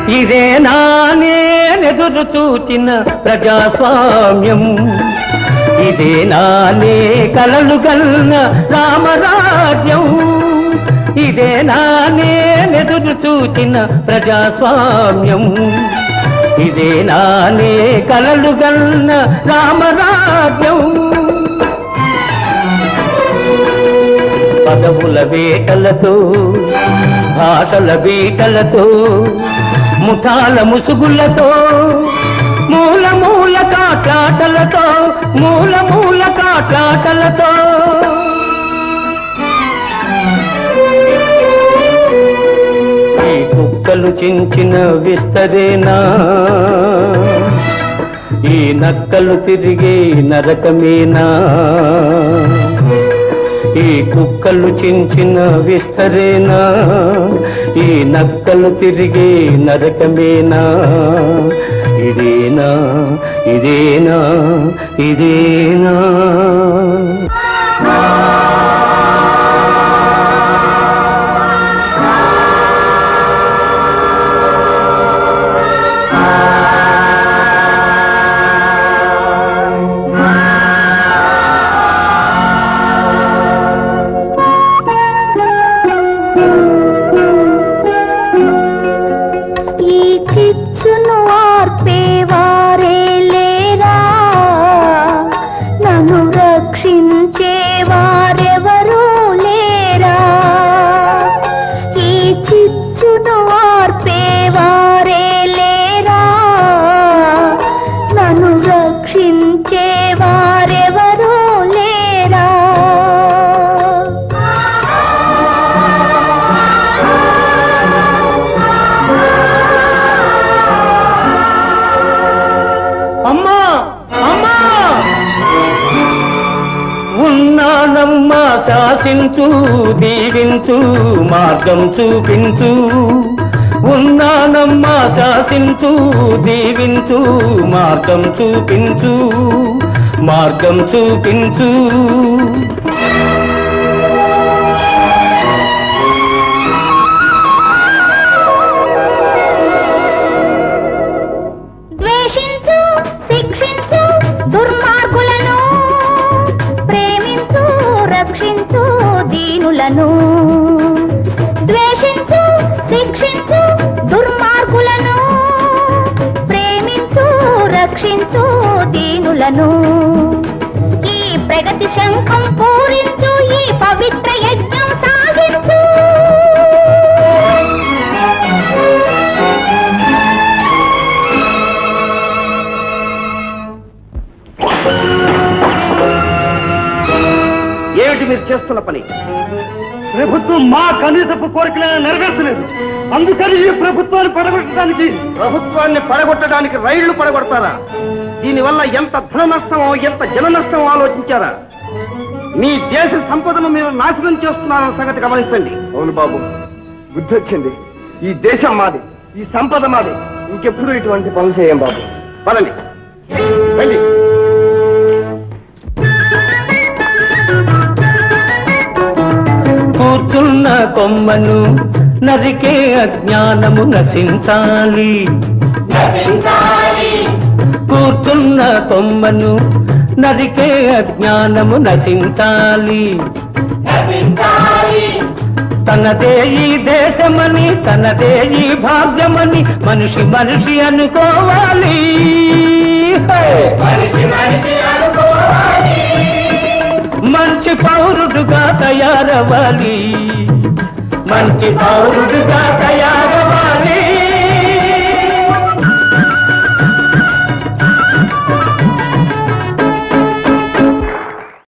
ఇదే నానేనెదురు చూచిన ప్రజాస్వామ్యం ఇదే నానే కలలు గన్న రామరాజ్యం ఇదే నానేనెదురు చూచిన ప్రజాస్వామ్యం ఇదే నానే కలలు గన్న రామరాజ్యం పదవుల వేటలతో భాషల బీటలతో ముఠాల ముసుగులతో మూల మూల కాట్లాటలతో మూల మూల కాట్లాటలతో ఈ కుక్కలు చించిన విస్తరేనా ఈ నక్కలు తిరిగే నరకమేనా ఈ కుక్కలు చించిన విస్తరేనా ఈ నక్కలు తిరిగే నరకమేనా ఇదేనా ఇదేనా ఇదేనా ఈ చిచ్చును ఆర్పేవారే లేరా నన్ను రక్షించేవారెవరూ లేరా ఈ చిచ్చును ఆర్పేవారే లేరా నన్ను రక్షించేవారెవరూ లేరా అమ్మా అమ్మా ఉన్నానమ్మా శాసించు దీవించు మార్గం చూపించు ఉన్నానమ్మా శాసించు దీవించు మార్గం చూపించు మార్గం చూపించు ద్వేషించు శిక్షించు దుర్మార్గులను ప్రేమించు రక్షించు దీనులను ద్వేషించు శిక్షించు దుర్మార్గులను ప్రేమించు రక్షించు దీనులను ఈ ప్రగతి శంఖం పూరించు ఈ పవిత్ర యజ్ఞం సాగించు ఏమిటి మీరు చేస్తున్న పని ప్రభుత్వం మా కనీసపు కోరికలను నెరవేర్చలేదు అందుకని ఈ ప్రభుత్వాన్ని పడగొట్టడానికి ప్రభుత్వాన్ని పడగొట్టడానికి రైళ్లు పడగొడతారా దీనివల్ల ఎంత ధన నష్టమో ఎంత జన నష్టమో ఆలోచించారా మీ దేశ సంపదను మీరు నాశనం చేస్తున్నారన్న సంగతి గమనించండి అవును బాబు బుద్ధి వచ్చింది ఈ దేశం మాది ఈ సంపద మాది ఇంకెప్పుడు ఇటువంటి పనులు చేయం బాబు పదండి రండి కూర్చున్న కొమ్మను నరికే అజ్ఞానము నశించాలి కూర్చున్న కొమ్మను నరికే అజ్ఞానము నశించాలి తనదే ఈ దేశమని తనదే ఈ భాగ్యమని మనిషి మనిషి అనుకోవాలి మంచి పౌరుడుగా తయారవ్వాలి మంచి పౌరుడుగా తయారు